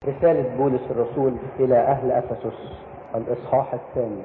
رسالة بولس الرسول إلى أهل أفسس الإصحاح الثاني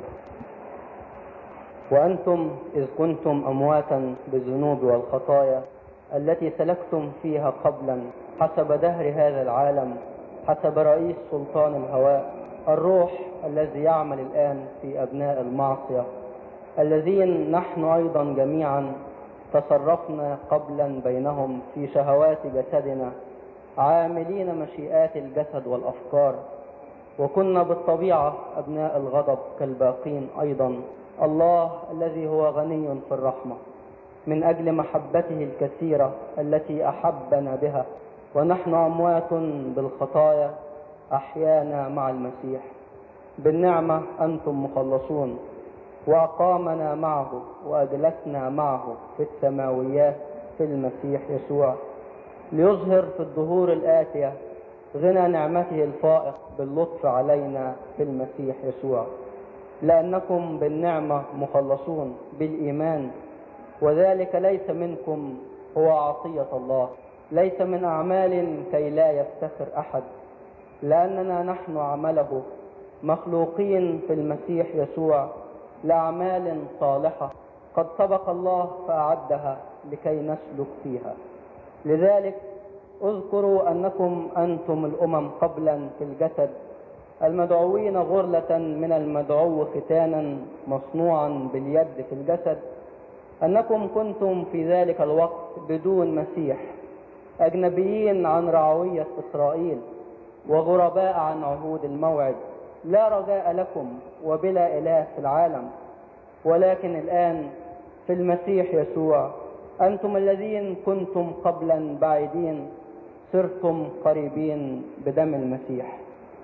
وأنتم إذ كنتم أمواتا بالذنوب والخطايا التي سلكتم فيها قبلا حسب دهر هذا العالم حسب رئيس سلطان الهواء الروح الذي يعمل الآن في أبناء المعصية الذين نحن أيضا جميعا تصرفنا قبلا بينهم في شهوات جسدنا عاملين مشيئات الجسد والأفكار وكنا بالطبيعة أبناء الغضب كالباقين أيضا الله الذي هو غني في الرحمة من أجل محبته الكثيرة التي أحبنا بها ونحن أموات بالخطايا أحيانا مع المسيح بالنعمة أنتم مخلصون وأقامنا معه وأجلسنا معه في السماويات في المسيح يسوع ليظهر في الظهور الآتية غنى نعمته الفائق باللطف علينا في المسيح يسوع لأنكم بالنعمة مخلصون بالإيمان وذلك ليس منكم هو عطية الله ليس من أعمال كي لا يفتخر أحد لأننا نحن عمله مخلوقين في المسيح يسوع لأعمال صالحة قد سبق الله فأعدها لكي نسلك فيها لذلك اذكروا أنكم أنتم الأمم قبلا في الجسد المدعوين غرلة من المدعو ختانا مصنوعا باليد في الجسد أنكم كنتم في ذلك الوقت بدون مسيح أجنبيين عن رعوية إسرائيل وغرباء عن عهود الموعد لا رجاء لكم وبلا إله في العالم ولكن الآن في المسيح يسوع أنتم الذين كنتم قبلا بعيدين صرتم قريبين بدم المسيح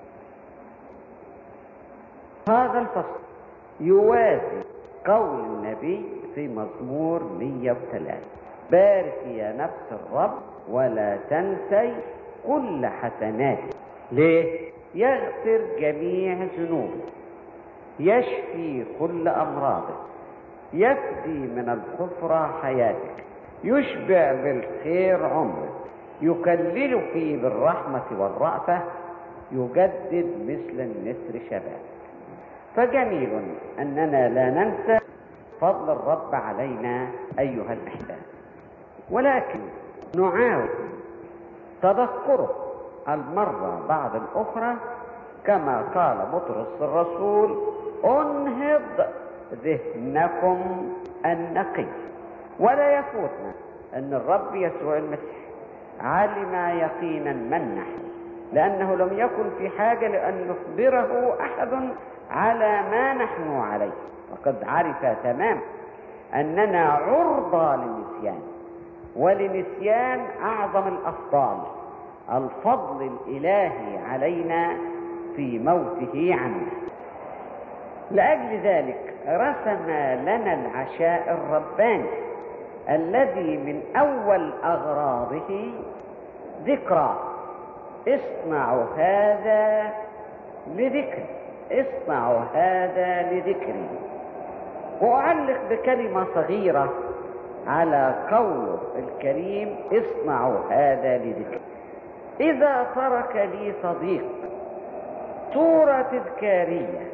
هذا الفصل يوازي قول النبي في مزمور 103 بارك يا نفس الرب ولا تنسي كل حسناته ليه يغفر جميع ذنوبك يشفي كل امراضك يفدي من الحفرة حياتك يشبع بالخير عمرك يكللك بالرحمة والرأفة يجدد مثل النسر شبابك فجميل أننا لا ننسى فضل الرب علينا أيها الأحباب ولكن نعاود تذكره المرة بعد الأخرى كما قال بطرس الرسول انهض ذهنكم النقي ولا يفوتنا أن الرب يسوع المسيح علم يقينا من نحن لأنه لم يكن في حاجة لأن يخبره أحد على ما نحن عليه وقد عرف تمام أننا عرضة للنسيان ولنسيان أعظم الأفضال الفضل الإلهي علينا في موته عنا لأجل ذلك رسم لنا العشاء الرباني الذي من أول أغراضه ذكرى اصنعوا هذا لذكري اصنعوا هذا لذكري وأعلق بكلمة صغيرة على قوله الكريم اصنعوا هذا لذكري إذا ترك لي صديق صورة تذكارية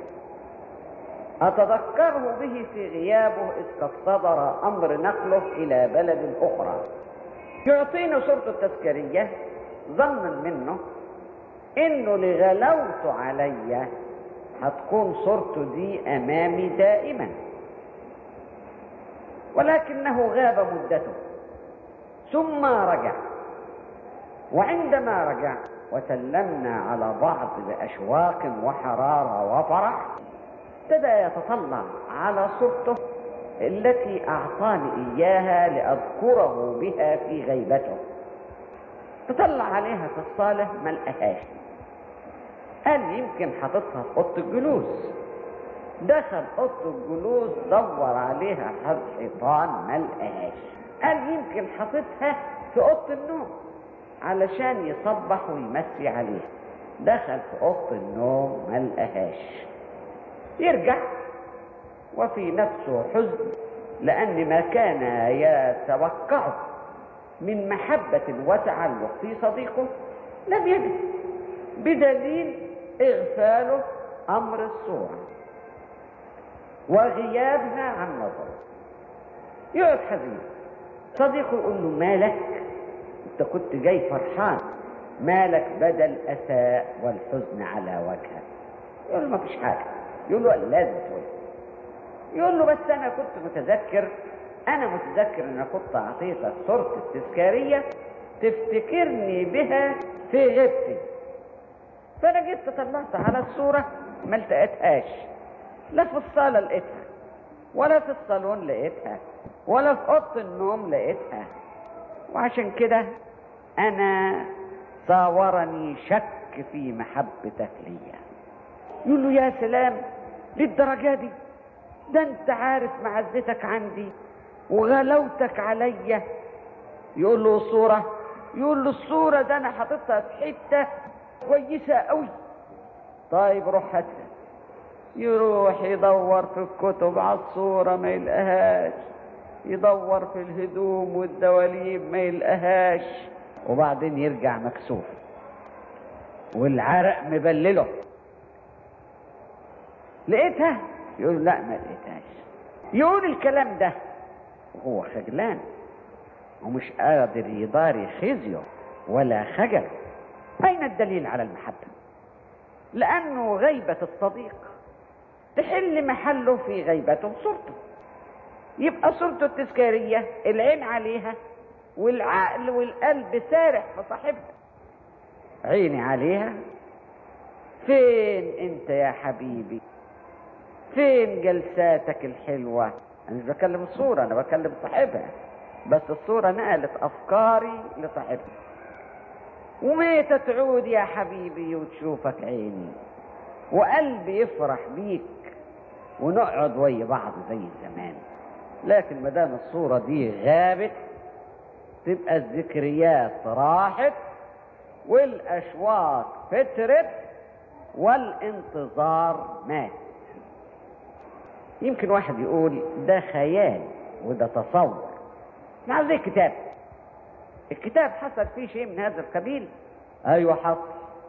أتذكره به في غيابه إذ قد صدر أمر نقله إلى بلد أخرى يعطيني صورته التذكارية ظنا منه إنه لغلوت علي هتكون صورته دي أمامي دائما ولكنه غاب مدته ثم رجع وعندما رجع وسلمنا على بعض بأشواق وحرارة وفرح ابتدى يتطلع على صورته التي أعطاني إياها لأذكره بها في غيبته تطلع عليها في الصالة ما لقاهاش قال يمكن حاططها في أوضة الجلوس دخل أوضة الجلوس دور عليها حد حيطان ما لقاهاش قال يمكن حاططها في أوضة النوم علشان يصبح ويمسي عليها دخل في أوضة النوم ما لقاهاش يرجع وفي نفسه حزن لأن ما كان يتوقعه من محبة وتعلق في صديقه لم يجد بدليل اغفاله امر الصورة وغيابها عن نظره يقعد حزين صديقه يقول له مالك انت كنت جاي فرحان مالك بدا الاساء والحزن على وجهك يقول له ما فيش حاجه يقول له لازم تقول يقول له بس انا كنت متذكر انا متذكر ان كنت اعطيتك صورة التذكارية تفتكرني بها في غيبتي فانا جيت طلعت على الصورة ما لقيتهاش لا في الصالة لقيتها ولا في الصالون لقيتها ولا في اوضه النوم لقيتها وعشان كده انا صاورني شك في محبتك ليا يقول له يا سلام للدرجة دي ده انت عارف معزتك عندي وغلاوتك عليا يقول له الصورة يقول له الصورة ده انا حاططها في حتة كويسة قوي طيب روح هاتها يروح يدور في الكتب على الصورة ما يلقاهاش يدور في الهدوم والدواليب ما يلقاهاش وبعدين يرجع مكسوف والعرق مبلله لقيتها يقول لا ما لقيتهاش يقول الكلام ده وهو خجلان ومش قادر يضاري خزيه ولا خجل اين الدليل على المحبه لانه غيبه الصديق تحل محله في غيبته صورته يبقى صورته التذكاريه العين عليها والعقل والقلب سارح في صاحبها عيني عليها فين انت يا حبيبي فين جلساتك الحلوة انا مش بكلم الصورة انا بكلم صاحبها بس الصورة نقلت افكاري لصاحبها ومتى تعود يا حبيبي وتشوفك عيني وقلبي يفرح بيك ونقعد ويا بعض زي زمان لكن ما دام الصورة دي غابت تبقى الذكريات راحت والاشواق فترت والانتظار مات يمكن واحد يقول ده خيال وده تصور مع زي الكتاب الكتاب حصل فيه شيء من هذا القبيل ايوه حصل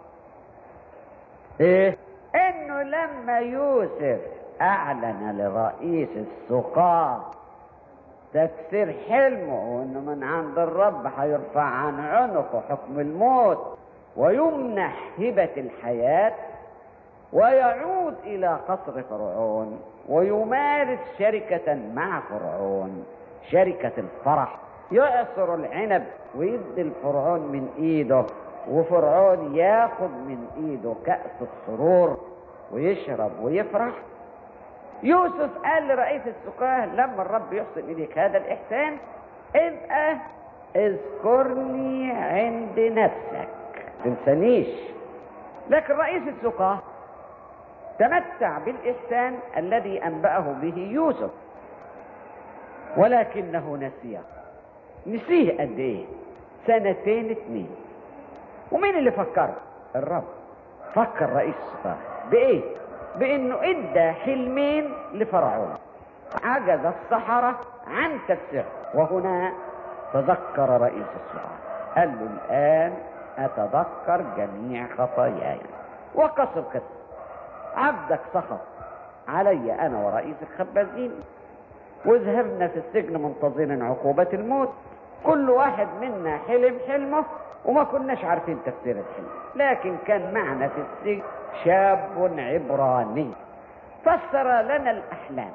ايه انه لما يوسف اعلن لرئيس السقاة تكسير حلمه وانه من عند الرب هيرفع عن عنقه حكم الموت ويمنح هبة الحياة ويعود إلى قصر فرعون ويمارس شركة مع فرعون شركة الفرح يعصر العنب ويدي الفرعون من ايده وفرعون ياخد من ايده كأس السرور ويشرب ويفرح يوسف قال لرئيس السقاه لما الرب يحسن اليك هذا الاحسان ابقى اذكرني عند نفسك تنسانيش لكن رئيس السقاه تمتع بالإحسان الذي أنبأه به يوسف ولكنه نسيه نسيه قد إيه سنتين اتنين ومين اللي فكره الرب فكر رئيس السقاه بإيه بإنه إدى حلمين لفرعون عجز السحرة عن تفسيره وهنا تذكر رئيس السقاه قال له الآن أتذكر جميع خطاياي وقصر قصة عبدك سخط علي أنا ورئيس الخبازين وذهبنا في السجن منتظرين عقوبة الموت كل واحد منا حلم حلمه وما كناش عارفين تفسير الحلم لكن كان معنا في السجن شاب عبراني فسر لنا الأحلام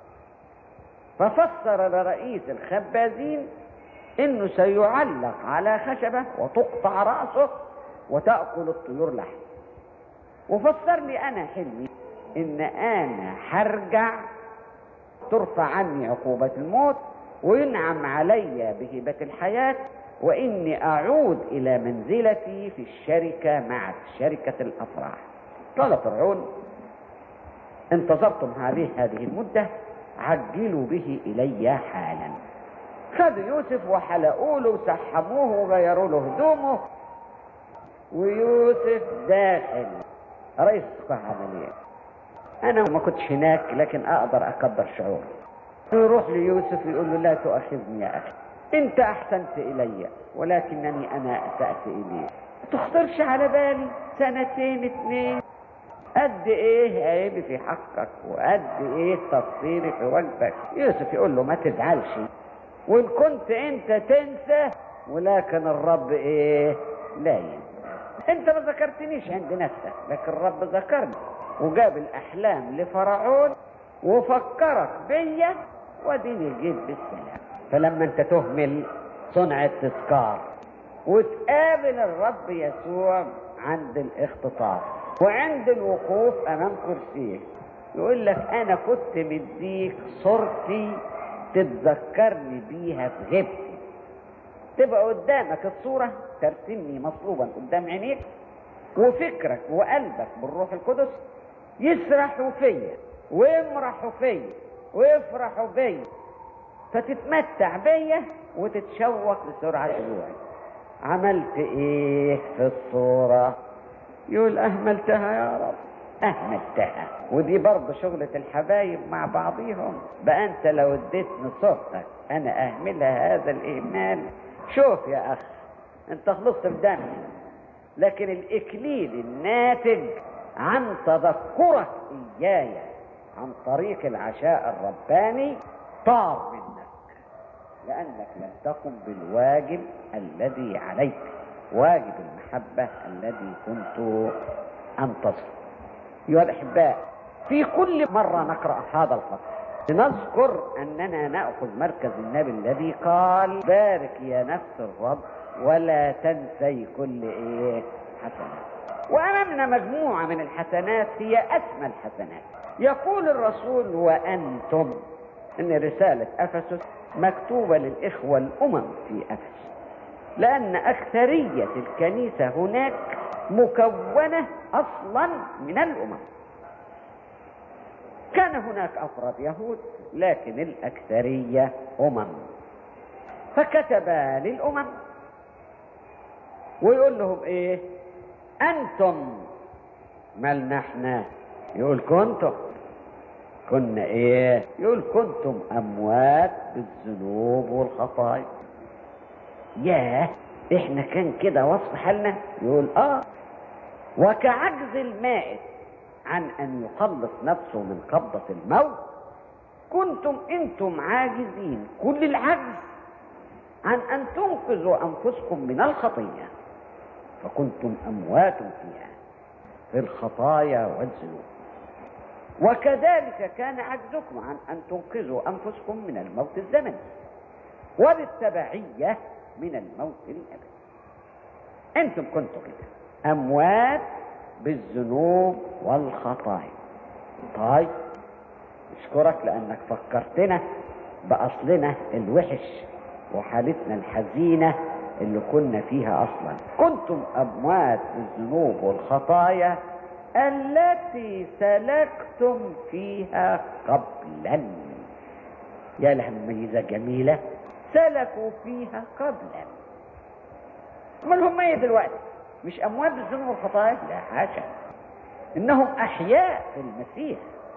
ففسر لرئيس الخبازين انه سيعلق على خشبة وتقطع رأسه وتأكل الطيور لحم وفسر لي انا حلمي ان انا هرجع ترفع عني عقوبة الموت وينعم علي بهبة الحياة واني اعود الى منزلتي في الشركة مع شركة الافراح قال فرعون انتظرتم هذه هذه المدة عجلوا به الي حالا خدوا يوسف وحلقوا له وسحموه وغيروا له هدومه ويوسف داخل رئيس السقاة عمل ايه انا ما كنتش هناك لكن اقدر اقدر شعوره يروح ليوسف يقول له لا تؤاخذني يا اخي انت احسنت الي ولكنني انا اسأت اليك تخطرش على بالي سنتين اتنين قد ايه عيبي في حقك وقد ايه تقصيري في واجبك يوسف يقول له ما تزعلش وان كنت انت تنسى ولكن الرب ايه لا ينسى انت ما ذكرتنيش عند نفسك لكن الرب ذكرني وجاب الاحلام لفرعون وفكرك بيا واديني جيت بالسلام فلما انت تهمل صنع التذكار وتقابل الرب يسوع عند الاختطاف وعند الوقوف امام كرسيه يقول لك انا كنت مديك صورتي تتذكرني بيها في غيبتي تبقى قدامك الصورة ترسمني مصلوبا قدام عينيك وفكرك وقلبك بالروح القدس يسرحوا فيا ويمرحوا فيا ويفرحوا بيا فتتمتع بيا وتتشوق لسرعة رجوعي عملت ايه في الصورة يقول اهملتها يا رب اهملتها ودي برضه شغلة الحبايب مع بعضيهم بقى انت لو اديتني صورتك انا اهملها هذا الاهمال شوف يا اخ انت خلصت بدمي لكن الاكليل الناتج عن تذكرك اياي عن طريق العشاء الرباني طار منك لانك لم تقم بالواجب الذي عليك واجب المحبة الذي كنت أنتصر أيها الأحباء في كل مرة نقرأ هذا الفصل نذكر أننا نأخذ مركز النبي الذي قال بارك يا نفس الرب ولا تنسي كل إيه حسنات وأمامنا مجموعة من الحسنات هي أسمى الحسنات يقول الرسول وأنتم إن رسالة أفسس مكتوبة للإخوة الأمم في أفسس لأن أكثرية الكنيسة هناك مكونة أصلا من الأمم كان هناك أفراد يهود لكن الأكثرية أمم فكتب للأمم ويقول لهم إيه أنتم مالنا احنا يقول كنتم كنا إيه يقول كنتم أموات بالذنوب والخطايا ياه احنا كان كده وصف حالنا يقول اه وكعجز المائت عن ان يخلص نفسه من قبضة الموت كنتم انتم عاجزين كل العجز عن ان تنقذوا انفسكم من الخطية فكنتم اموات فيها في الخطايا والذنوب وكذلك كان عجزكم عن ان تنقذوا انفسكم من الموت الزمني وبالتبعيه من الموت الأبدي أنتم كنتم كده أموات بالذنوب والخطايا طيب نشكرك لأنك فكرتنا بأصلنا الوحش وحالتنا الحزينة اللي كنا فيها أصلا كنتم أموات بالذنوب والخطايا التي سلكتم فيها قبلا يا لها مميزة جميلة سلكوا فيها قبلا امال هم ايه دلوقتي مش اموات بالذنوب والخطايا لا حاشا انهم احياء في المسيح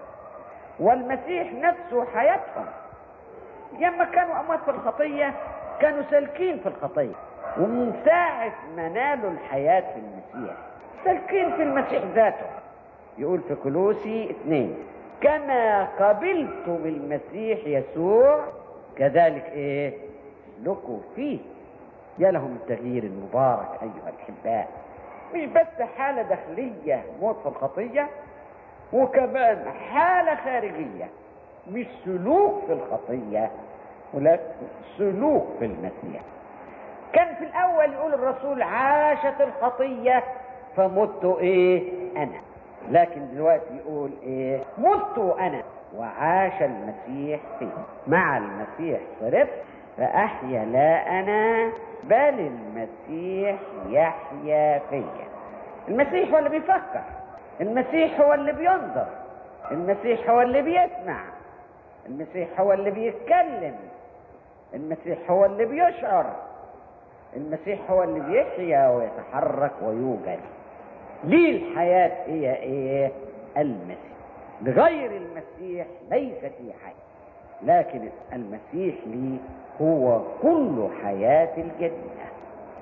والمسيح نفسه حياتهم لما كانوا اموات في الخطيه كانوا سالكين في الخطيه ومن ساعة ما نالوا الحياة في المسيح سالكين في المسيح ذاته يقول في كلوسي اثنين كما قبلتم المسيح يسوع كذلك ايه لكم فيه يا لهم التغيير المبارك ايها الاحباء مش بس حالة داخلية موت في الخطية وكمان حالة خارجية مش سلوك في الخطية ولكن سلوك في المسيح كان في الاول يقول الرسول عاشت الخطية فمت ايه انا لكن دلوقتي يقول ايه مت انا وعاش المسيح فيه مع المسيح صرت فأحيا لا أنا بل المسيح يحيا فيا المسيح هو اللي بيفكر المسيح هو اللي بينظر المسيح هو اللي بيسمع المسيح هو اللي بيتكلم المسيح هو اللي بيشعر المسيح هو اللي بيحيا ويتحرك ويوجد ليه الحياة هي ايه المسيح بغير المسيح ليس في حياة لكن المسيح لي هو كل حياة الجنة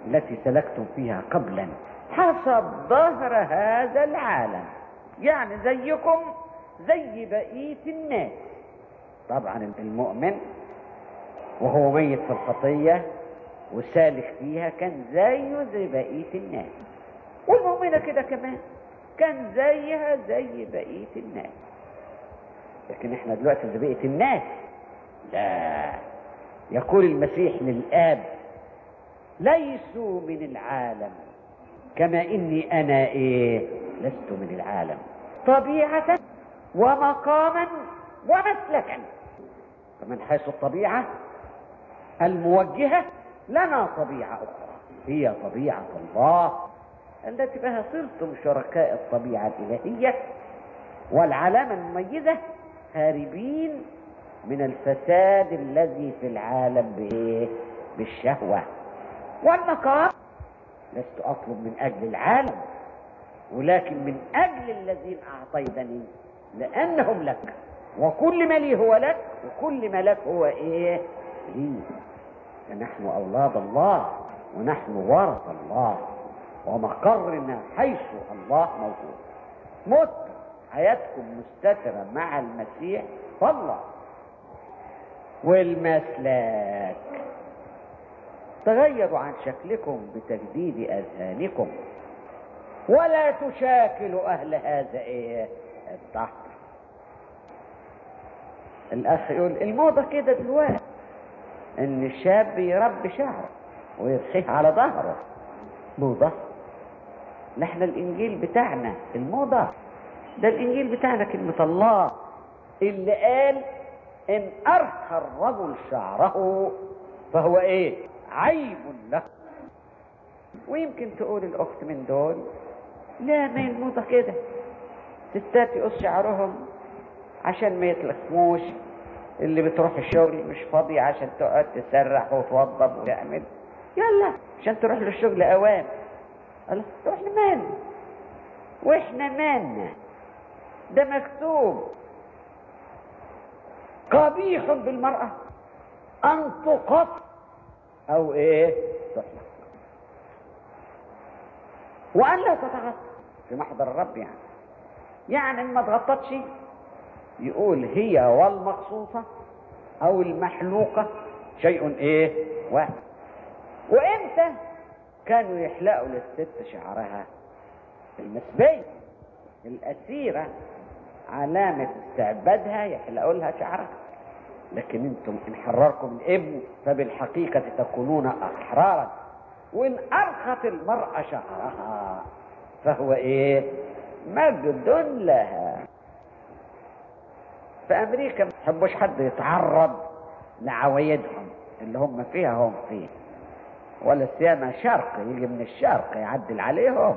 التي سلكتم فيها قبلا حسب ظهر هذا العالم يعني زيكم زي بقية الناس طبعا المؤمن وهو ميت في الخطية وسالك فيها كان زيه زي بقية الناس والمؤمنة كده كمان كان زيها زي بقية الناس لكن احنا دلوقتي زي بقية الناس لا يقول المسيح للآب ليسوا من العالم كما إني أنا إيه لست من العالم طبيعة ومقاما ومسلكا فمن حيث الطبيعة الموجهة لنا طبيعة أخرى هي طبيعة الله التي بها صرتم شركاء الطبيعة الإلهية والعلامة المميزة هاربين من الفساد الذي في العالم بإيه؟ بالشهوة والمقام لست أطلب من أجل العالم ولكن من أجل الذين أعطيتني لأنهم لك وكل ما لي هو لك وكل ما لك هو إيه لي فنحن أولاد الله ونحن ورث الله ومقرنا حيث الله موجود مت حياتكم مستترة مع المسيح فالله والمسلك تغيروا عن شكلكم بتجديد أذهانكم ولا تشاكلوا أهل هذا إيه الدهر الأخ يقول الموضة كده دلوقتي إن الشاب يربي شعره ويرخيه على ظهره موضة نحن الإنجيل بتاعنا الموضة ده الإنجيل بتاعنا كلمة الله اللي قال إن أرخى الرجل شعره فهو إيه عيب له ويمكن تقول الأخت من دول لا ما هي الموضة كده ستات يقص شعرهم عشان ما يتلخموش اللي بتروح الشغل مش فاضية عشان تقعد تسرح وتوضب وتعمل يلا عشان تروح للشغل اوام قال تروح لمال واحنا مالنا ده مكتوب قبيح بالمرأة أن تقط أو إيه تحلق وأن لا تتغطى في محضر الرب يعني يعني إن ما تغطتش يقول هي والمقصوصة أو المحلوقة شيء إيه واحد وإمتى كانوا يحلقوا للست شعرها المسبية الأسيرة علامة استعبادها يحلقوا لها شعرها لكن انتم ان حرركم الابن فبالحقيقة تكونون احرارا وان ارخت المرأة شعرها فهو ايه مجد لها في امريكا ما يحبوش حد يتعرض لعوايدهم اللي هم فيها هم فيه ولا سيما شرق يجي من الشرق يعدل عليهم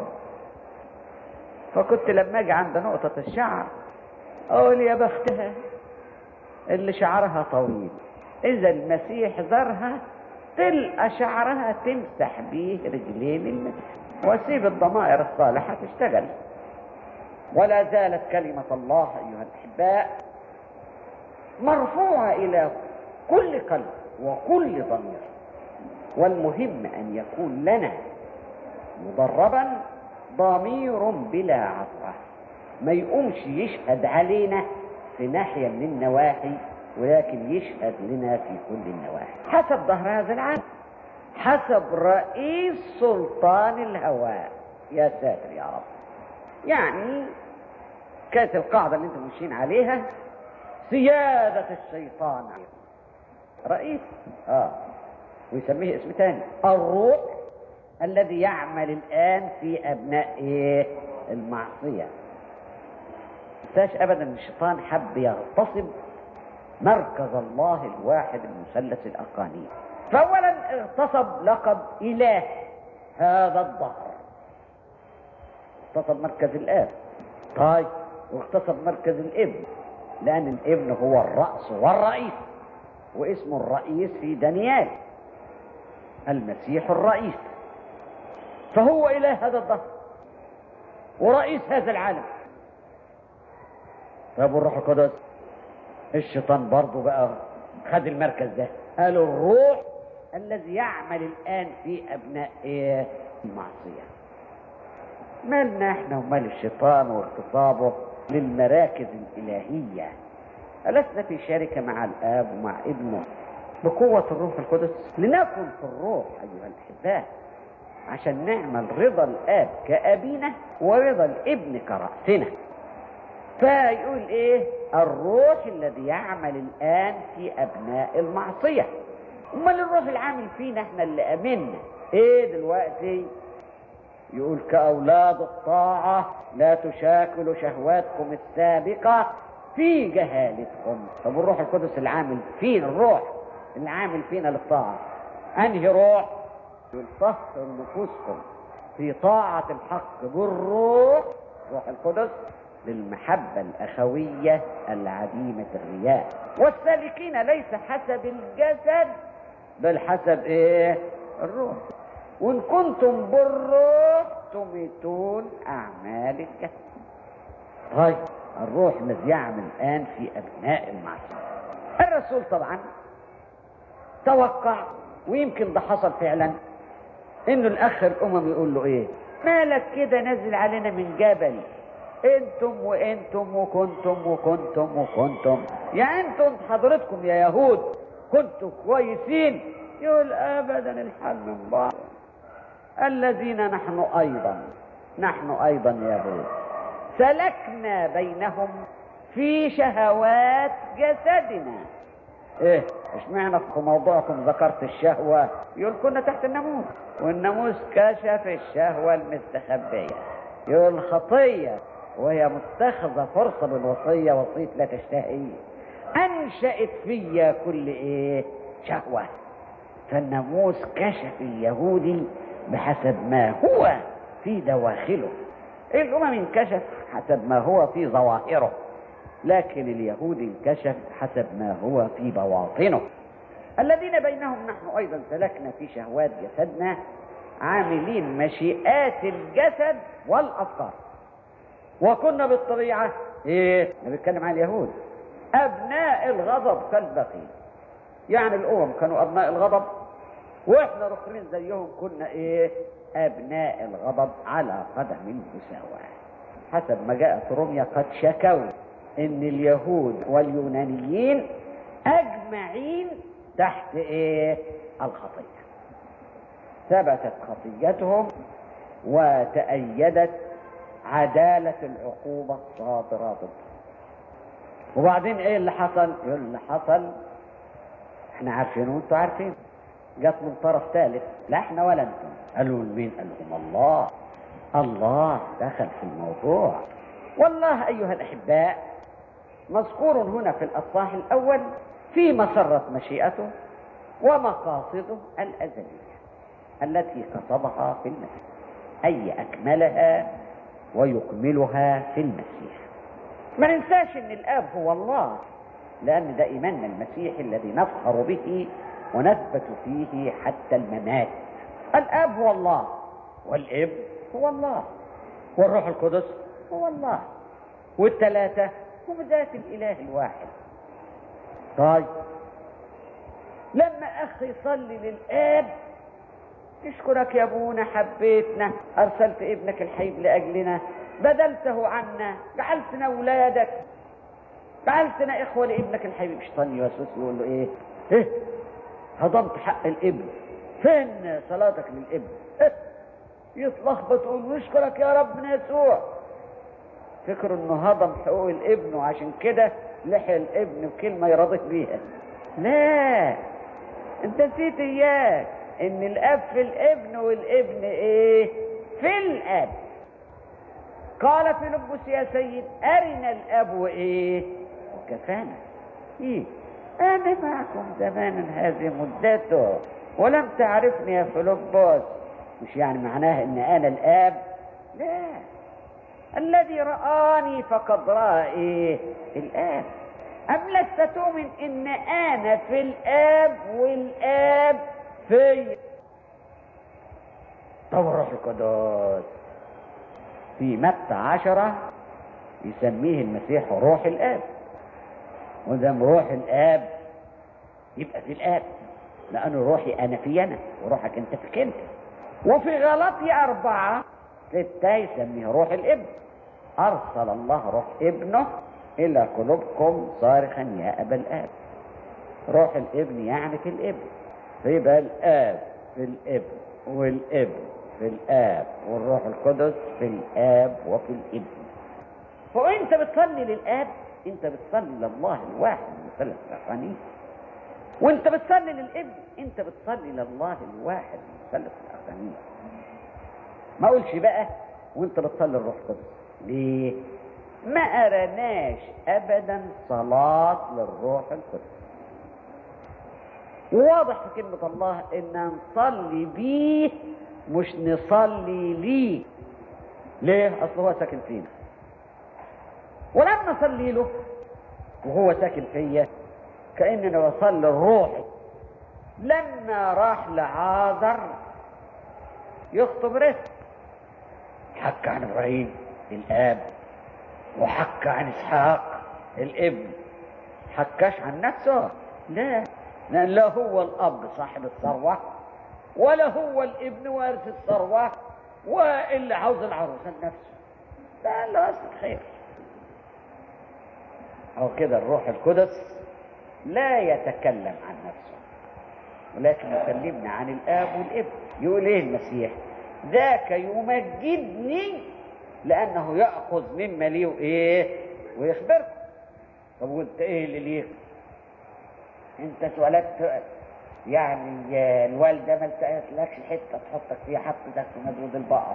فكنت لما اجي عند نقطة الشعر اقول يا بختها اللي شعرها طويل اذا المسيح زارها تلقى شعرها تمسح بيه رجلين المسيح وسيب الضمائر الصالحة تشتغل ولا زالت كلمة الله أيها الأحباء مرفوعة إلى كل قلب وكل ضمير والمهم أن يكون لنا مدربا ضمير بلا عثرة ما يقومش يشهد علينا في ناحية من النواحي ولكن يشهد لنا في كل النواحي حسب ظهر هذا العالم حسب رئيس سلطان الهواء يا ساتر يا رب يعني كانت القاعدة اللي انتم ماشيين عليها سيادة الشيطان رئيس اه ويسميه اسم تاني الروح الذي يعمل الآن في أبناء إيه؟ المعصية تنساش أبدا أن الشيطان حب يغتصب مركز الله الواحد المثلث الأقانيم فأولا اغتصب لقب إله هذا الظهر اغتصب مركز الآب طيب واغتصب مركز الابن لأن الابن هو الرأس والرئيس واسم الرئيس في دانيال المسيح الرئيس فهو إله هذا الظهر ورئيس هذا العالم طيب والروح القدس الشيطان برضه بقى خد المركز ده قالوا الروح الذي يعمل الآن في أبناء إيه؟ المعصية مالنا احنا ومال الشيطان واغتصابه للمراكز الإلهية ألسنا في شركة مع الآب ومع ابنه بقوة الروح القدس لنكن في الروح أيها الأحباء عشان نعمل رضا الآب كأبينا ورضا الابن كرأسنا فيقول ايه الروح الذي يعمل الآن في أبناء المعصية امال الروح العامل فينا احنا اللي امنا ايه دلوقتي يقول كأولاد الطاعة لا تشاكلوا شهواتكم السابقة في جهالتكم طب الروح القدس العامل فينا الروح العامل فينا للطاعة انهي روح يقول طهر نفوسكم في طاعة الحق بالروح روح القدس للمحبة الأخوية العديمة الرياء والسالكين ليس حسب الجسد بل حسب ايه الروح وان كنتم بالروح تميتون اعمال الجسد طيب الروح الذي يعمل الان في ابناء المعصيه الرسول طبعا توقع ويمكن ده حصل فعلا انه الاخ الامم يقول له ايه مالك كده نزل علينا من جبل انتم وانتم وكنتم وكنتم وكنتم يا انتم حضرتكم يا يهود كنتم كويسين يقول ابدا الحل من بعض الذين نحن ايضا نحن ايضا يهود سلكنا بينهم في شهوات جسدنا ايه اشمعنى في موضوعكم ذكرت الشهوة يقول كنا تحت الناموس والناموس كشف الشهوة المستخبية يقول الخطية وهي متخذة فرصة بالوصية وصية لا تشتهي أنشأت فيا كل إيه شهوة فالناموس كشف اليهودي بحسب ما هو في دواخله الأمم انكشف حسب ما هو في ظواهره لكن اليهود انكشف حسب ما هو في بواطنه الذين بينهم نحن أيضا سلكنا في شهوات جسدنا عاملين مشيئات الجسد والأفكار وكنا بالطبيعة ايه انا بتكلم عن اليهود ابناء الغضب كالبقين يعني الامم كانوا ابناء الغضب واحنا الاخرين زيهم كنا ايه ابناء الغضب على قدم المساواة حسب ما جاءت روميا قد شكوا ان اليهود واليونانيين اجمعين تحت ايه الخطية ثبتت خطيتهم وتأيدت عدالة العقوبة صادرة ضده وبعدين ايه اللي حصل يقول اللي حصل احنا عارفين وانتوا عارفين جت من طرف ثالث لا احنا ولا انتم قالوا مين قال لهم الله الله دخل في الموضوع والله ايها الاحباء مذكور هنا في الاصحاح الاول في مسرة مشيئته ومقاصده الازليه التي قصدها في المسيح اي اكملها ويكملها في المسيح ما ننساش ان الاب هو الله لان ده ايماننا المسيحي الذي نفخر به ونثبت فيه حتى الممات الاب هو الله والابن هو الله والروح القدس هو الله والثلاثة هم ذات الاله الواحد طيب لما اخ يصلي للاب نشكرك يا ابونا حبيتنا ارسلت ابنك الحبيب لاجلنا بذلته عنا جعلتنا اولادك جعلتنا اخوه لابنك الحبيب شيطان يوسوس يقول له ايه ايه هضمت حق الابن فين صلاتك للابن إيه؟ يتلخبط يقول نشكرك يا ربنا يسوع فكروا انه هضم حقوق الابن وعشان كده لحق الابن بكلمه يرضيك بيها لا انت نسيت اياك ان الاب في الابن والابن ايه في الاب قال فيلبس يا سيد ارنا الاب وايه وكفانا ايه انا معكم زمانا هذه مدته ولم تعرفني يا فيلبس مش يعني معناه ان انا الاب لا الذي رآني فقد رأى ايه الاب أم لست تؤمن إن أنا في الآب والآب في طب الروح القدس في متى عشرة يسميه المسيح روح الآب ودام روح الآب يبقى في الآب لأنه روحي أنا في أنا وروحك أنت فيك أنت وفي غلطي أربعة ستة يسميه روح الابن أرسل الله روح ابنه إلى قلوبكم صارخا يا أبا الآب روح الابن يعني في الابن فيبقى الآب في الابن والابن في الآب والروح القدس في الآب وفي الابن فأنت بتصلي للآب أنت بتصلي لله الواحد المثلث الأخراني وأنت بتصلي للابن أنت بتصلي لله الواحد المثلث الأخراني ما أقولش بقى وأنت بتصلي الروح القدس ليه؟ ما أرناش أبدا صلاة للروح القدس واضح في كلمة الله إن نصلي بيه مش نصلي ليه ليه؟ أصل هو ساكن فينا ولما أصلي له وهو ساكن فيا كأننا بصلي لروحي لما راح لعازر يخطب رزق حك عن إبراهيم الآب وحك عن إسحاق الابن حكاش عن نفسه لا لأن لا هو الأب صاحب الثروة ولا هو الابن وارث الثروة واللي عاوز العروسة لنفسه لا لا أصل خير أو كده الروح القدس لا يتكلم عن نفسه ولكن يكلمنا عن الآب والابن يقول إيه المسيح ذاك يمجدني لأنه يأخذ مما لي وإيه ويخبركم طب وانت ايه اللي ليك انت اتولدت يعني الوالدة ما لكش حتة تحطك فيها حطتك في مدود البقر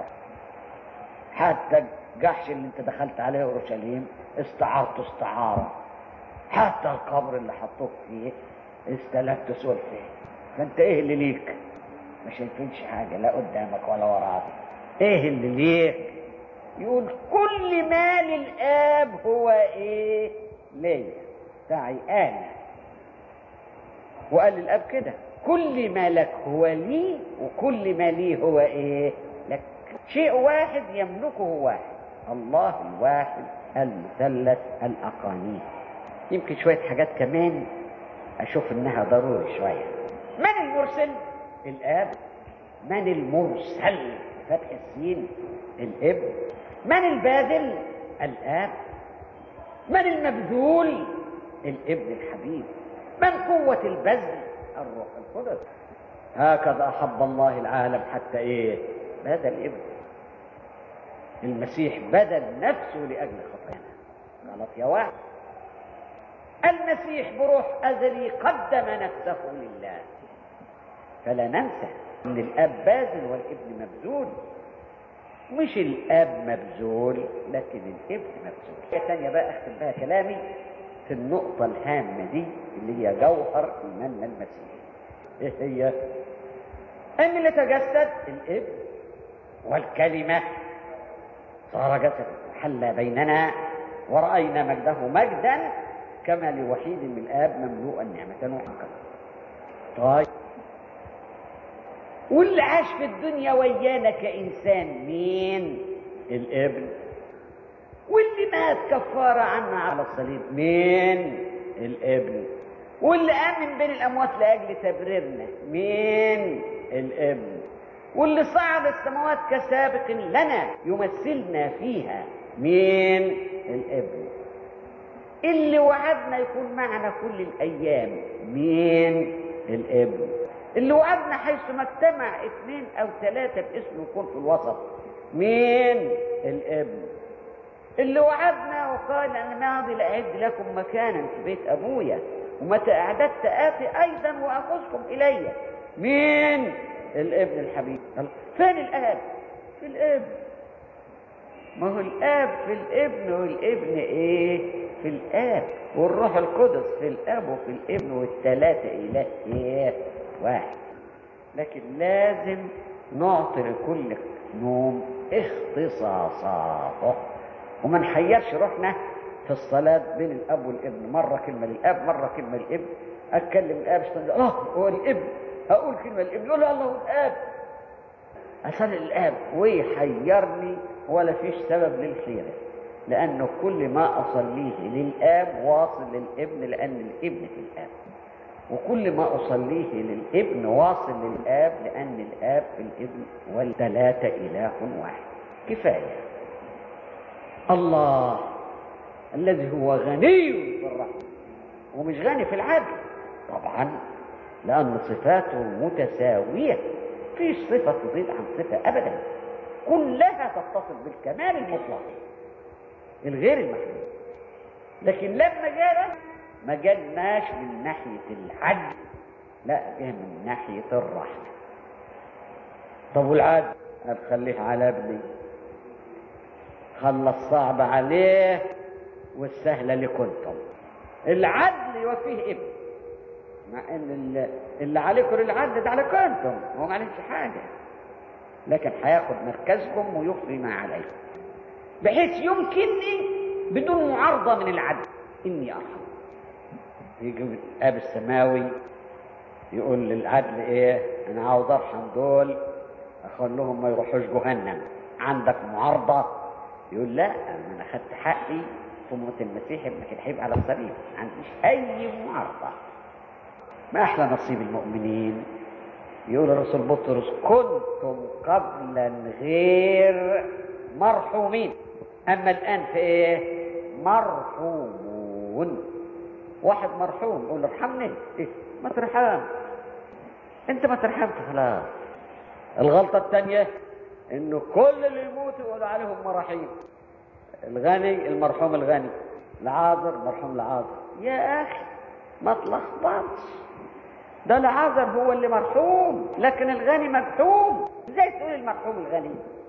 حتى الجحش اللي انت دخلت عليه اورشليم استعرته استعارة حتى القبر اللي حطوك فيه استلفت سلفه فانت ايه اللي ليك ما شايفينش حاجة لا قدامك ولا وراك ايه اللي ليك يقول كل ما للآب هو ايه ليا بتاعي انا وقال للاب كده كل ما لك هو لي وكل ما لي هو ايه لك شيء واحد يملكه واحد الله الواحد المثلث الاقانيم يمكن شويه حاجات كمان اشوف انها ضروري شويه من المرسل الاب من المرسل فتح السين الابن من الباذل الاب من المبذول الابن الحبيب من قوة البذل الروح القدس هكذا أحب الله العالم حتى إيه بذل الابن المسيح بذل نفسه لأجل خطايانا غلط يا واحد المسيح بروح أزلي قدم نفسه لله فلا ننسى أن الأب باذل والابن مبذول مش الاب مبذول لكن الابن مبذول حاجه ثانيه بقى اختم بها كلامي في النقطة الهامة دي اللي هي جوهر إيماننا المسيحي. إيه هي؟ أن اللي تجسد الابن والكلمة صار جسد حل بيننا ورأينا مجده مجدا كما لوحيد من الآب مملوءا نعمة وحقا. طيب واللي عاش في الدنيا ويانا كإنسان مين؟ الابن واللي مات كفارة عنا على الصليب مين؟ الابن واللي قام من بين الأموات لأجل تبريرنا مين؟ الابن واللي صعد السماوات كسابق لنا يمثلنا فيها مين؟ الابن اللي وعدنا يكون معنا كل الأيام مين؟ الابن اللي وعدنا حيث ما اجتمع اثنين او ثلاثة باسمه يكون في الوسط مين الابن اللي وعدنا وقال انا ماضي لاعد لكم مكانا في بيت ابويا ومتى اعددت اتي ايضا واخذكم الي مين الابن الحبيب فين الاب في الابن ما هو الاب في الابن والابن ايه في الاب والروح القدس في الاب وفي الابن والثلاثه اله ايه واحد لكن لازم نعطي لكل نوم اختصاصاته وما نحيرش روحنا في الصلاة بين الأب والابن مرة كلمة للأب مرة كلمة للابن أتكلم الأب الله هو الابن أقول كلمة للابن يقول الله هو الأب أصلي للأب ويحيرني ولا فيش سبب للخيرة لأنه كل ما أصليه للآب واصل للابن لأن الابن في الآب وكل ما أصليه للابن واصل للآب لأن الآب في الابن والثلاثة إله واحد كفاية الله الذي هو غني في الرحمة ومش غني في العدل طبعا لأن صفاته متساوية فيش صفة تزيد عن صفة أبدا كلها تتصل بالكمال المطلق الغير المحدود لكن لما جانا ما جالناش من ناحية العدل لا جه من ناحية الرحمة طب والعدل قال خليه على ابني خلى الصعب عليه والسهل لكنتم العدل يوفيه ابن مع ان اللي عليكم العدل ده عليكم انتم هو ما عليكش حاجه لكن هياخد مركزكم ويخفي ما عليكم بحيث يمكنني بدون معارضه من العدل اني ارحم يجي الاب السماوي يقول للعدل ايه انا عاوز ارحم دول اخليهم ما يروحوش جهنم عندك معارضه يقول لا انا اخدت حقي في موت المسيح ابنك الحبيب على الصليب ما عنديش اي معارضه ما احلى نصيب المؤمنين يقول الرسول بطرس كنتم قبلا غير مرحومين اما الان في ايه مرحومون واحد مرحوم يقول ارحمني إيه؟ ما ترحم انت ما ترحمت خلاص الغلطه الثانيه انه كل اللي يموتوا يقولوا عليهم مراحيم الغني المرحوم الغني العاذر مرحوم العاذر يا اخي ما تلخبطش ده العذر هو اللي مرحوم لكن الغني مرحوم ازاي تقول المرحوم الغني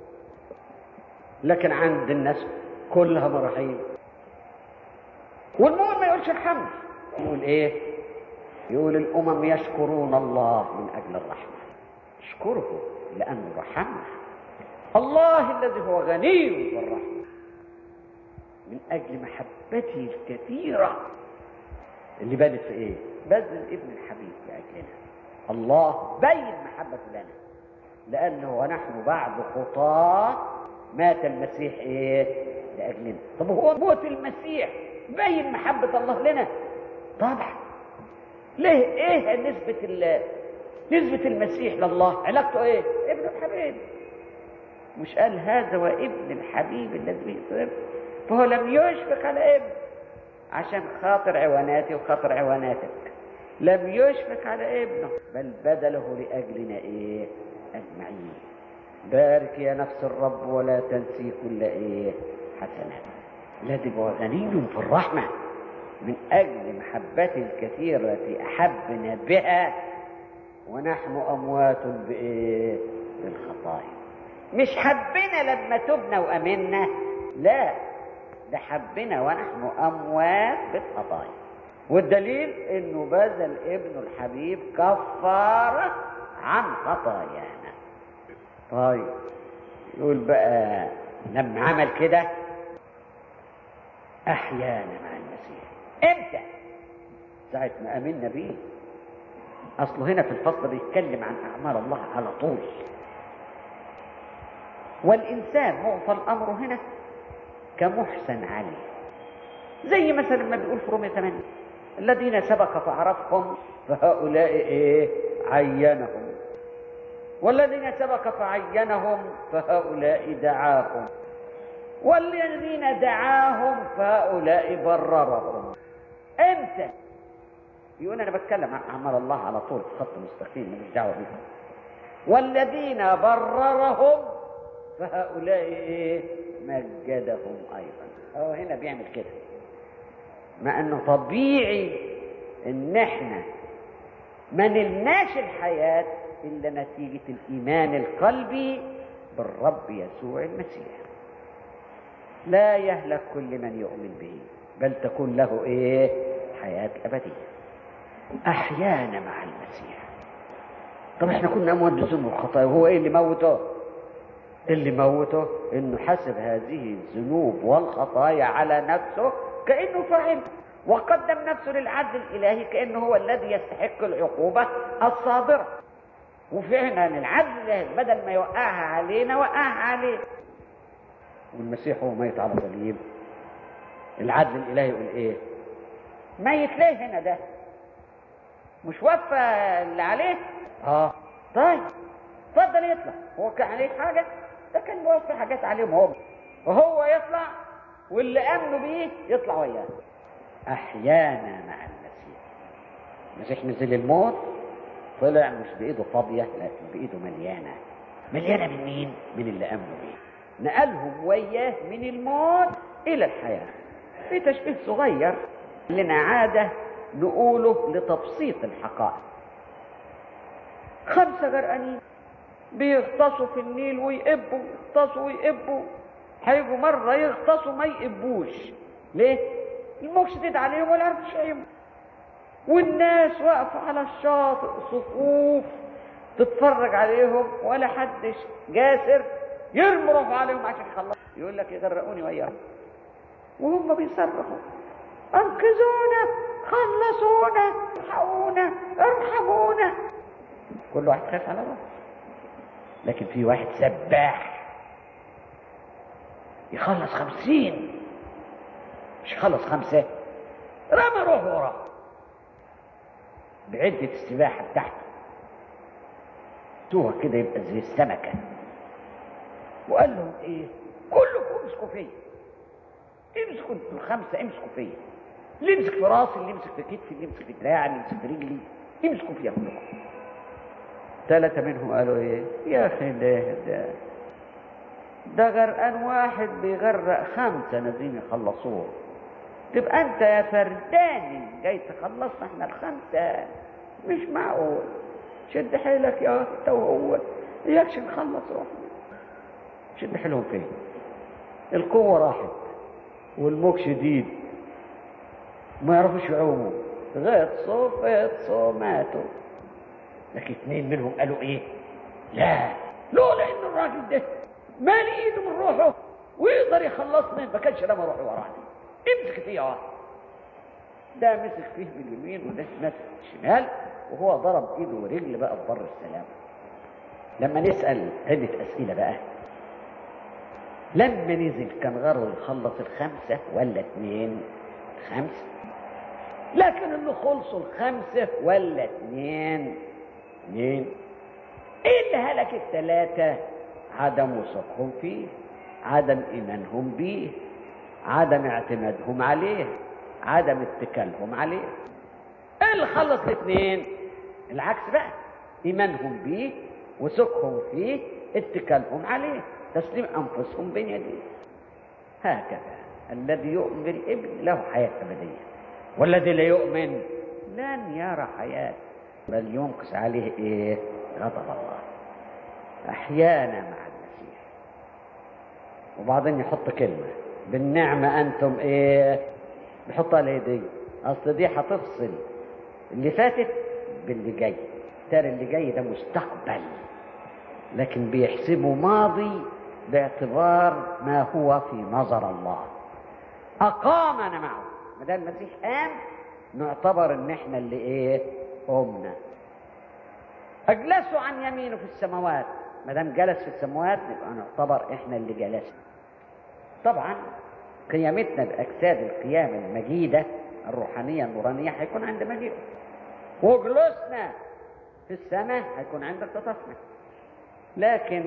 لكن عند الناس كلها مراحيم والمؤمن ما يقولش ارحمني يقول ايه يقول الامم يشكرون الله من اجل الرحمه اشكره لانه رحمنا الله الذي هو غني بالرحمه من اجل محبته الكثيره اللي بدت في ايه بذل ابن الحبيب لاجلنا الله بين محبته لنا لانه ونحن بعد خطاه مات المسيح ايه لاجلنا طب هو موت المسيح بين محبه الله لنا طبعا ليه ايه نسبه ال نسبه المسيح لله علاقته ايه ابن الحبيب مش قال هذا وابن الحبيب الذي به سر فهو لم يشفق على ابن عشان خاطر عواناتي وخاطر عواناتك لم يشفق على ابنه بل بذله لأجلنا إيه أجمعين بارك يا نفس الرب ولا تنسي كل إيه حسنات الذي هو غني في الرحمة من أجل محبته الكثيرة التي أحبنا بها ونحن أموات بإيه بالخطايا مش حبنا لما تبنا وأمنا لا ده حبنا ونحن أموات بالخطايا والدليل انه بذل ابنه الحبيب كفارة عن خطايانا طيب يقول بقى لما عمل كده احيانا مع المسيح امتى ساعة ما امنا بيه اصله هنا في الفصل بيتكلم عن اعمال الله على طول والانسان معطى الامر هنا كمحسن عليه زي مثلا ما بيقول في رومية 8 الذين سبق فعرفهم فهؤلاء ايه عينهم والذين سبق فعينهم فهؤلاء دعاهم والذين دعاهم فهؤلاء بررهم امتى يقول انا بتكلم عن اعمال الله على طول في خط مستقيم ماليش دعوه بهم والذين بررهم فهؤلاء ايه مجدهم ايضا هو هنا بيعمل كده مع انه طبيعي ان احنا ما نلناش الحياة الا نتيجة الايمان القلبي بالرب يسوع المسيح لا يهلك كل من يؤمن به بل تكون له ايه حياة ابدية احيانا مع المسيح طب احنا كنا اموات بالذنوب والخطايا وهو ايه اللي موته اللي موته انه حسب هذه الذنوب والخطايا على نفسه كانه فعل وقدم نفسه للعدل الالهي كانه هو الذي يستحق العقوبه الصادره وفعلا العدل الالهي بدل ما يوقعها علينا وقعها عليه والمسيح هو ميت على صليب العدل الالهي يقول ايه ميت ليه هنا ده مش وفى اللي عليه اه طيب اتفضل يطلع هو كان عليه حاجه ده كان موفي حاجات عليهم هم وهو يطلع واللي امنوا بيه يطلع وياه احيانا مع المسيح المسيح نزل الموت طلع مش بايده فاضيه لكن بايده مليانه مليانه من مين من اللي امنوا بيه نقلهم وياه من الموت الى الحياه في تشبيه صغير لنا عاده نقوله لتبسيط الحقائق خمسه غرقانين بيغطسوا في النيل ويقبوا يغطسوا ويقبوا هيجوا مرة يغطسوا ما يقبوش ليه؟ الموج شديد عليهم ولا عرفوا يعيموا والناس واقفة على الشاطئ صفوف تتفرج عليهم ولا حدش جاسر يرموا روحه عليهم عشان يخلصوا يقول لك يغرقوني وياهم وهم بيصرخوا انقذونا خلصونا الحقونا ارحمونا كل واحد خايف على روحه لكن في واحد سباح يخلص خمسين مش يخلص خمسة رمى روحه وراه بعدة السباحة بتاعته توه كده يبقى زي السمكة وقال لهم ايه كلكم امسكوا فيا امسكوا انتوا الخمسة امسكوا فيا اللي يمسك في راسي اللي يمسك في كتفي اللي يمسك في دراعي اللي يمسك في رجلي امسكوا فيا كلكم ثلاثة منهم قالوا ايه يا اخي ده ده ده غرقان واحد بيغرق خمسة نازلين يخلصوه تبقى انت يا فرداني جاي تخلصنا احنا الخمسة مش معقول شد حيلك يا انت وهو اياكش نخلص روحنا شد حيلهم فين القوة راحت والموج شديد ما يعرفوش يعوموا غطسوا غطسوا ماتوا لكن اثنين منهم قالوا ايه لا لولا ان الراجل ده مالي ايده من روحه ويقدر يخلصني ما كانش رمى روحه وراني امسك فيه واحد ده مسك فيه باليمين وده مسك بالشمال وهو ضرب ايده ورجل بقى ببر السلام لما نسال عده اسئله بقى لما نزل كان غرضه يخلص الخمسه ولا اثنين خمسه لكن اللي خلصوا الخمسه ولا اثنين اثنين ايه اللي هلك الثلاثه عدم وثوقهم فيه عدم ايمانهم بيه عدم اعتمادهم عليه عدم اتكالهم عليه ايه اللي خلص الاثنين العكس بقى ايمانهم بيه وثقهم فيه اتكالهم عليه تسليم انفسهم بين يديه هكذا الذي يؤمن بالابن له حياه ابديه والذي لا يؤمن لن يرى حياه بل ينقص عليه ايه غضب الله احيانا مع المسيح وبعدين يحط كلمه بالنعمه انتم ايه بيحطها على دي اصل دي هتفصل اللي فاتت باللي جاي ترى اللي جاي ده مستقبل لكن بيحسبه ماضي باعتبار ما هو في نظر الله اقامنا معه ما دام المسيح قام نعتبر ان احنا اللي ايه قمنا اجلسوا عن يمينه في السماوات ما دام جلس في السماوات نبقى نعتبر احنا اللي جلسنا طبعا قيامتنا باجساد القيامه المجيده الروحانيه النورانيه هيكون عند مجيئه وجلوسنا في السماء هيكون عند اختطافنا لكن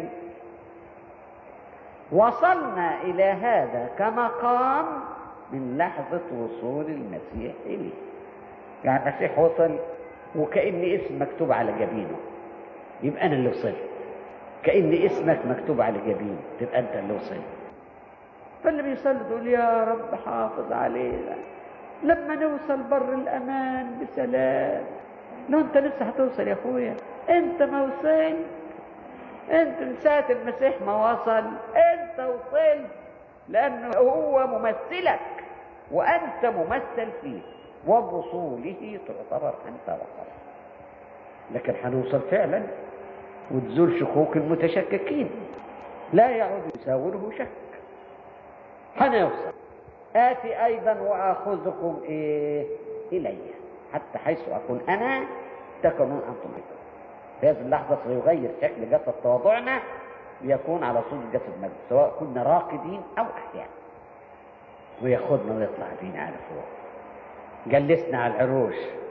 وصلنا الى هذا كمقام من لحظه وصول المسيح اليه يعني المسيح وصل وكأن اسم مكتوب على جبينه يبقى أنا اللي وصلت كأن اسمك مكتوب على جبينه تبقى أنت اللي وصلت فاللي بيصلي يقول يا رب حافظ علينا لما نوصل بر الأمان بسلام لو أنت لسه هتوصل يا أخويا أنت ما وصلت أنت من ساعة المسيح ما وصل أنت وصلت لأنه هو ممثلك وأنت ممثل فيه وبوصوله تعتبر أنت وصلت لكن هنوصل فعلا وتزول شكوك المتشككين لا يعود يساوره شك هنوصل آتي أيضا وآخذكم إيه إلي حتى حيث أكون أنا تكونون أنتم أيضا في هذه اللحظة سيغير شكل جسد تواضعنا ليكون على صورة جسد مجد سواء كنا راقدين أو أحياء وياخدنا ويطلع بينا على فوق جلسنا على العروش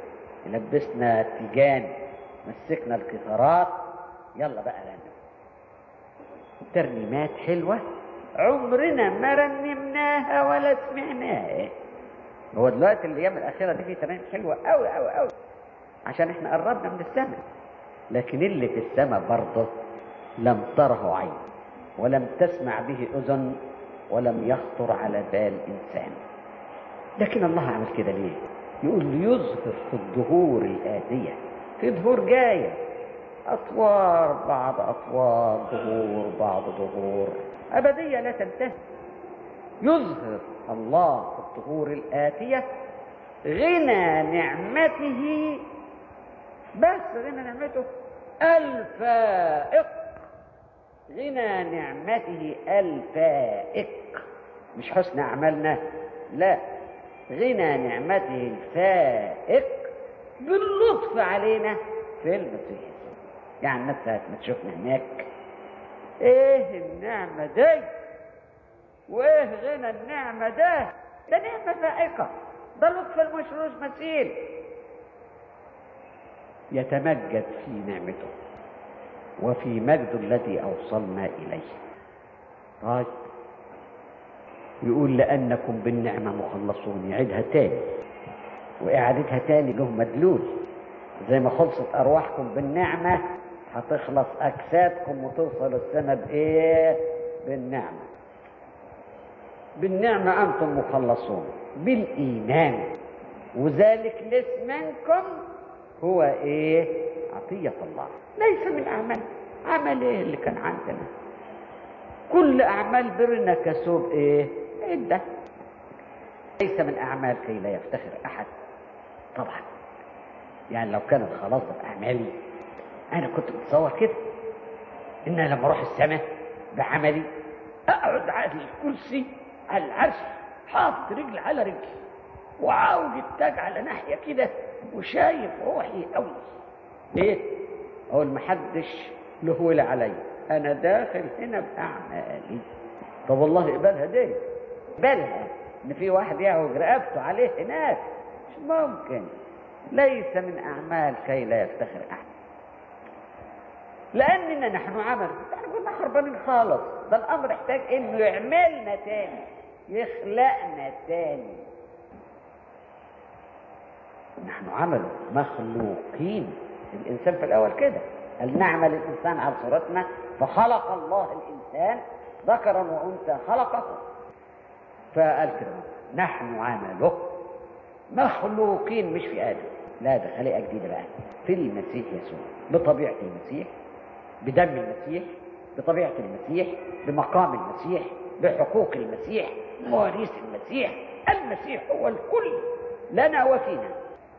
لبسنا التيجان مسكنا القطارات يلا بقى رنم ترنيمات حلوة عمرنا ما رنمناها ولا سمعناها هو دلوقتي الايام الاخيره دي في ترنيمات حلوه قوي قوي قوي عشان احنا قربنا من السماء لكن اللي في السماء برضه لم تره عين ولم تسمع به اذن ولم يخطر على بال انسان لكن الله عمل كده ليه يقول ليظهر في الظهور الآتية في ظهور جاية أطوار بعد أطوار ظهور بعد ظهور أبدية لا تنتهي يظهر الله في الظهور الآتية غنى نعمته بس غنى نعمته الفائق غنى نعمته الفائق مش حسن أعمالنا لا غنى نعمته الفائق باللطف علينا في المسيح يعني الناس ساعة ما تشوفنا هناك ايه النعمة دي وايه غنى النعمة ده ده نعمة فائقة ده لطف المشروش مثيل يتمجد في نعمته وفي مجد الذي أوصلنا إليه طيب يقول لأنكم بالنعمة مخلصون يعيدها تاني وإعادتها تاني له مدلول زي ما خلصت أرواحكم بالنعمة هتخلص أجسادكم وتوصل السنة بإيه؟ بالنعمة بالنعمة أنتم مخلصون بالإيمان وذلك ليس منكم هو إيه؟ عطية الله ليس من أعمال عمل إيه اللي كان عندنا كل أعمال برنا كسوب إيه؟ عدة ليس من أعمال كي لا يفتخر أحد طبعا يعني لو كان الخلاص بأعمالي أنا كنت متصور كده إن أنا لما أروح السماء بعملي أقعد على الكرسي على العرش حاطط رجل على رجل وعاوج التاج على ناحية كده وشايف روحي قوي ليه؟ أقول محدش له ولا علي أنا داخل هنا بأعمالي طب والله اقبلها دي اقبلها إن في واحد يعوج رقبته عليه هناك مش ممكن ليس من أعمال كي لا يفتخر أحد لأننا نحن عمل احنا كنا خربانين خالص ده الأمر يحتاج إنه يعملنا تاني يخلقنا تاني نحن عمل مخلوقين الإنسان في الأول كده هل نعمل الإنسان على صورتنا فخلق الله الإنسان ذكرا وأنثى خلقه فقال كده نحن عمله مخلوقين مش في آدم لا ده خليقة جديدة بقى في المسيح يسوع بطبيعة المسيح بدم المسيح بطبيعة المسيح بمقام المسيح بحقوق المسيح مواريث المسيح المسيح هو الكل لنا وفينا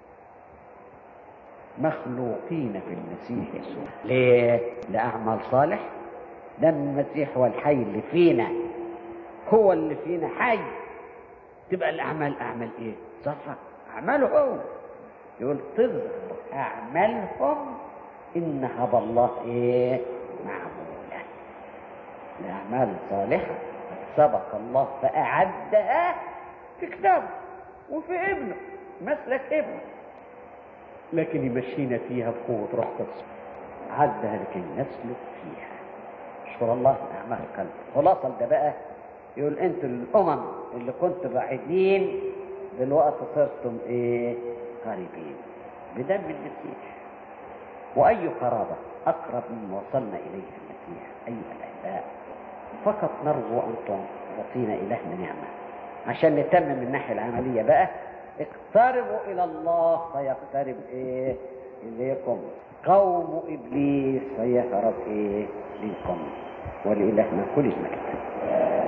مخلوقين في المسيح يسوع ليه؟ لأعمال صالح دم المسيح هو الحي اللي فينا هو اللي فينا حي تبقى الأعمال أعمال إيه؟ صفا أعماله هو يقول تظهر أعمالهم إنها بالله إيه؟ معمولة الأعمال الصالحة سبق الله فأعدها في كتابه وفي ابنه مسلك ابنه لكن يمشينا فيها بقوة روح قدس عدها لكي نسلك فيها اشكر الله من أعمال القلب خلاصة ده بقى يقول انتوا الأمم اللي كنتوا بعيدين دلوقتي صرتم ايه قريبين بدم المسيح وأي قرابة أقرب مما وصلنا إليه المسيح أيها الأحباء فقط نرجو أن تعطينا إلهنا نعمة عشان نتمم الناحية العملية بقى اقتربوا إلى الله فيقترب إيه إليكم قوم إبليس فيهرب إيه منكم ولإلهنا كل المجد